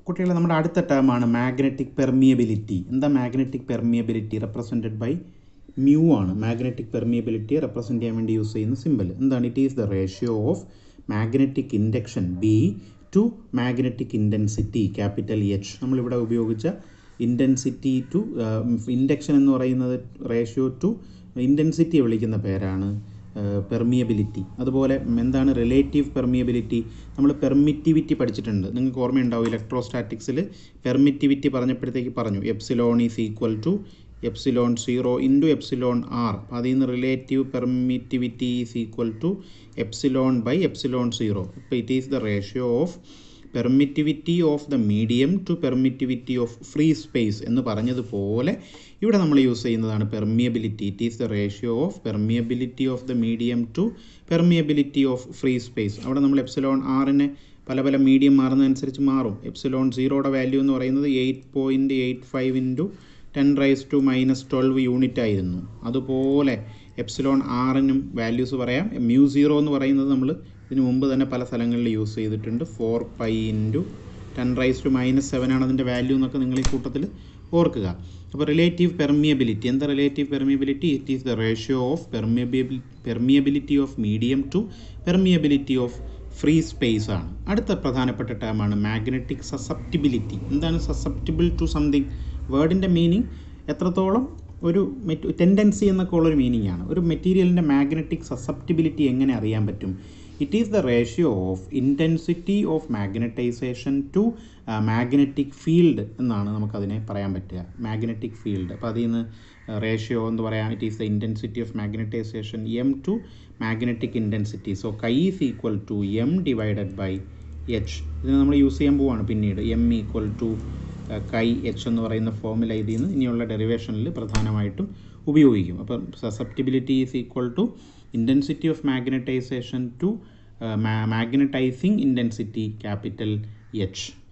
കുട്ടികളെ നമ്മുടെ അടുത്ത ടേമാണ് മാഗ്നറ്റിക് പെർമിയബിലിറ്റി എന്താ magnetic permeability represented by mu ആണ് മാഗ്നറ്റിക് പെർമിയബിലിറ്റി റെപ്രസെൻറ്റ് ചെയ്യാൻ വേണ്ടി യൂസ് ചെയ്യുന്ന സിമ്പിൾ എന്താണ് it is the ratio of magnetic induction B to magnetic intensity capital H നമ്മളിവിടെ ഉപയോഗിച്ച ഇൻറ്റൻസിറ്റി ടു ഇൻഡക്ഷൻ എന്ന് പറയുന്നത് റേഷ്യോ ടു ഇൻറ്റൻസിറ്റിയെ വിളിക്കുന്ന പേരാണ് പെർമിയബിലിറ്റി അതുപോലെ എന്താണ് റിലേറ്റീവ് പെർമിയബിലിറ്റി നമ്മൾ പെർമിറ്റിവിറ്റി പഠിച്ചിട്ടുണ്ട് നിങ്ങൾക്ക് ഓർമ്മയുണ്ടാവും ഇലക്ട്രോസ്റ്റാറ്റിക്സിൽ പെർമിറ്റിവിറ്റി പറഞ്ഞപ്പോഴത്തേക്ക് പറഞ്ഞു epsilon is equal to epsilon zero into epsilon R അപ്പോൾ അതിൽ നിന്ന് relative permittivity is equal to epsilon by epsilon zero അപ്പോൾ it is the ratio of permittivity of the medium to permittivity of free space എന്ന് പറഞ്ഞതുപോലെ ഇവിടെ നമ്മൾ use ചെയ്യുന്നതാണ് permeability it is the ratio of permeability of the medium to permeability of free space അവിടെ നമ്മൾ epsilon ആറിനെ പല പല മീഡിയം മാറുന്നതനുസരിച്ച് മാറും എപ്സിലോൺ സീറോയുടെ വാല്യൂ എന്ന് പറയുന്നത് eight point eight five into ten raise to minus twelve unit ആയിരുന്നു അതുപോലെ എപ്സിലോൺ ആറിനും വാല്യൂസ് പറയാം മ്യൂ സീറോ എന്ന് പറയുന്നത് നമ്മൾ ഇതിനു മുമ്പ് തന്നെ പല സ്ഥലങ്ങളിൽ യൂസ് ചെയ്തിട്ടുണ്ട് four pi into ten raise to minus seven ആണ് അതിൻ്റെ വാല്യൂ എന്നൊക്കെ നിങ്ങൾ ഈ കൂട്ടത്തിൽ ഓർക്കുക അപ്പോൾ റിലേറ്റീവ് പെർമിയബിലിറ്റി എന്താ relative permeability it is the ratio of permeability permeability of medium to permeability of free space ആണ് അടുത്ത പ്രധാനപ്പെട്ട ടേമാണ് മാഗ്നറ്റിക് സസെപ്റ്റിബിലിറ്റി എന്താണ് സസെപ്റ്റിബിൾ ടു സംതിങ് വേർഡിൻ്റെ മീനിങ് എത്രത്തോളം ഒരു മെറ്റ് ടെൻഡൻസി എന്നൊക്കെ ഉള്ളൊരു മീനിങ് ആണ് ഒരു മെറ്റീരിയലിൻ്റെ മാഗ്നറ്റിക് സസെപ്റ്റിബിലിറ്റി എങ്ങനെ അറിയാൻ പറ്റും it is the ratio of intensity of magnetisation to magnetic field എന്നാണ് നമുക്കതിനെ പറയാൻ പറ്റുക മാഗ്നറ്റിക് ഫീൽഡ് അപ്പോൾ അതിൽ നിന്ന് റേഷ്യോ എന്ന് പറയാം it is the intensity of magnetisation M to magnetic intensity so chi is equal to M divided by H ഇതിന് നമ്മൾ യൂസ് ചെയ്യാൻ പോവാണ് പിന്നീട് M equal to chi H എന്ന് പറയുന്ന ഫോമുല ഇതിൽ നിന്ന് ഇനിയുള്ള ഡെറിവേഷനിൽ പ്രധാനമായിട്ടും ഉപയോഗിക്കും അപ്പം susceptibility is equal to intensity of magnetisation to magnetising intensity capital H